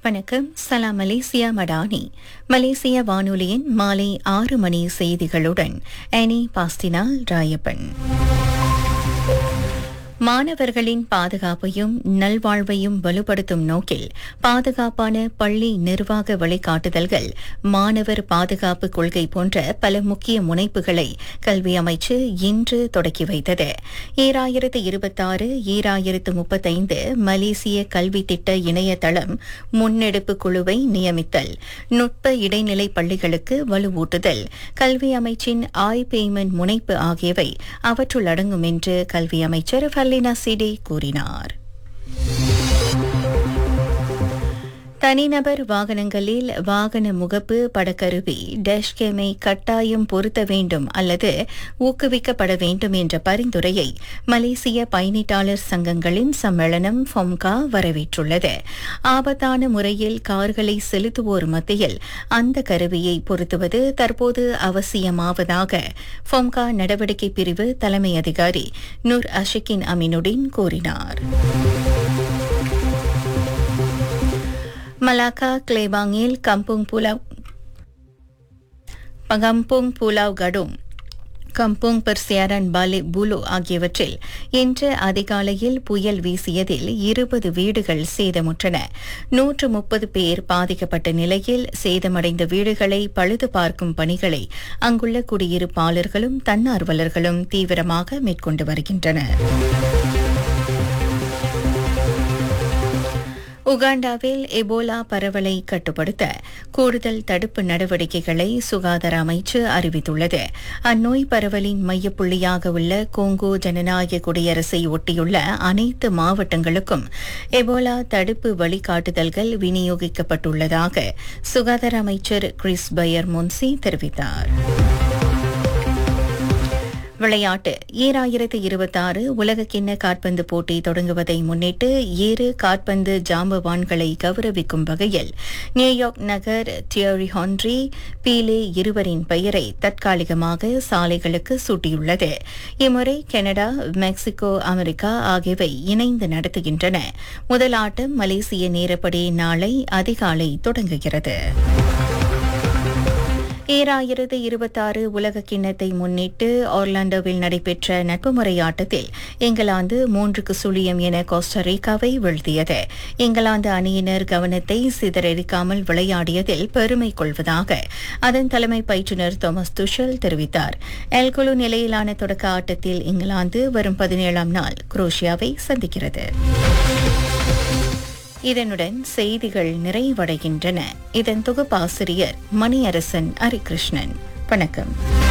வணக்கம் சலாம் மலேசியா மடானி மலேசிய வானொலியின் மாலை ஆறு மணி செய்திகளுடன் அனி பாஸ்டினால் ராயப்பன் மாணவர்களின் பாதுகாப்பையும் நல்வாழ்வையும் வலுப்படுத்தும் நோக்கில் பாதுகாப்பான பள்ளி நிர்வாக வழிகாட்டுதல்கள் மாணவர் பாதுகாப்பு கொள்கை போன்ற பல முக்கிய முனைப்புகளை கல்வி அமைச்சு இன்று தொடக்கி வைத்தது ஈராயிரத்து இருபத்தாறு ஈராயிரத்து முப்பத்தைந்து மலேசிய கல்வி திட்ட இணையதளம் முன்னெடுப்பு குழுவை நியமித்தல் நுட்ப இடைநிலை பள்ளிகளுக்கு வலுவூட்டுதல் கல்வி அமைச்சின் ஆய் பேமெண்ட் முனைப்பு ஆகியவை அவற்றுள் அடங்கும் என்று கல்வி அமைச்சர் ஃபல்லினா சிடே கூறினார் தனிநபர் வாகனங்களில் வாகன முகப்பு படக்கருவி டேஷ்கேமை கட்டாயம் பொருத்த வேண்டும் அல்லது ஊக்குவிக்கப்பட வேண்டும் என்ற பரிந்துரையை மலேசிய பயணிட்டாளர் சங்கங்களின் சம்மேளனம் ஃபொம்கா வரவேற்றுள்ளது ஆபத்தான முறையில் கார்களை செலுத்துவோர் மத்தியில் அந்த கருவியை பொருத்துவது தற்போது அவசியமாவதாக ஃபொம்கா நடவடிக்கை பிரிவு தலைமை அதிகாரி நூர் அஷிகின் அமினுடின் கூறினார் மலாக்கா கிளேபாங்கில் கம்புங் புலாவ் கம்புங் புலாவ் கடும் கம்புங் பெர்சியாரன் பாலே புலு ஆகியவற்றில் இன்று அதிகாலையில் புயல் வீசியதில் இருபது வீடுகள் சேதமுற்றன நூற்று முப்பது பேர் பாதிக்கப்பட்ட நிலையில் சேதமடைந்த வீடுகளை பழுது பார்க்கும் பணிகளை அங்குள்ள குடியிருப்பாளர்களும் தன்னார்வலர்களும் தீவிரமாக மேற்கொண்டு வருகின்றனர் உகாண்டாவில் எபோலா பரவலை கட்டுப்படுத்த கூடுதல் தடுப்பு நடவடிக்கைகளை சுகாதார அமைச்சு அறிவித்துள்ளது அந்நோய் பரவலின் மையப்புள்ளியாக உள்ள கோங்கோ ஜனநாயக குடியரசை ஒட்டியுள்ள அனைத்து மாவட்டங்களுக்கும் எபோலா தடுப்பு வழிகாட்டுதல்கள் விநியோகிக்கப்பட்டுள்ளதாக சுகாதார அமைச்சர் கிறிஸ் பயர் முன்சி தெரிவித்தார் விளையாட்டு ஈராயிரத்து இருபத்தாறு உலகக்கிண்ண காற்பந்து போட்டி தொடங்குவதை முன்னிட்டு இரு காற்பந்து ஜாம்பவான்களை கௌரவிக்கும் வகையில் நியூயார்க் நகர் தியரி ஹான்ரி பீலே இருவரின் பெயரை தற்காலிகமாக சாலைகளுக்கு சூட்டியுள்ளது இம்முறை கனடா மெக்சிகோ அமெரிக்கா ஆகியவை இணைந்து நடத்துகின்றன முதல் ஆட்டம் மலேசிய நேரப்படி நாளை அதிகாலை தொடங்குகிறது ஈராயிரத்து இருபத்தாறு உலக கிண்ணத்தை முன்னிட்டு ஆர்லாண்டோவில் நடைபெற்ற நட்பு முறை ஆட்டத்தில் இங்கிலாந்து மூன்றுக்கு சுழியம் என கோஸ்டரீகாவை வீழ்த்தியது இங்கிலாந்து அணியினர் கவனத்தை சிதறடிக்காமல் விளையாடியதில் பெருமை கொள்வதாக அதன் தலைமை பயிற்றுநர் தோமஸ் துஷல் தெரிவித்தார் எல்குலு நிலையிலான தொடக்க ஆட்டத்தில் இங்கிலாந்து வரும் பதினேழாம் நாள் குரோஷியாவை சந்திக்கிறது இதனுடன் செய்திகள் நிறைவடைகின்றன இதன் தொகுப்பாசிரியர் மணியரசன் ஹரிகிருஷ்ணன் வணக்கம்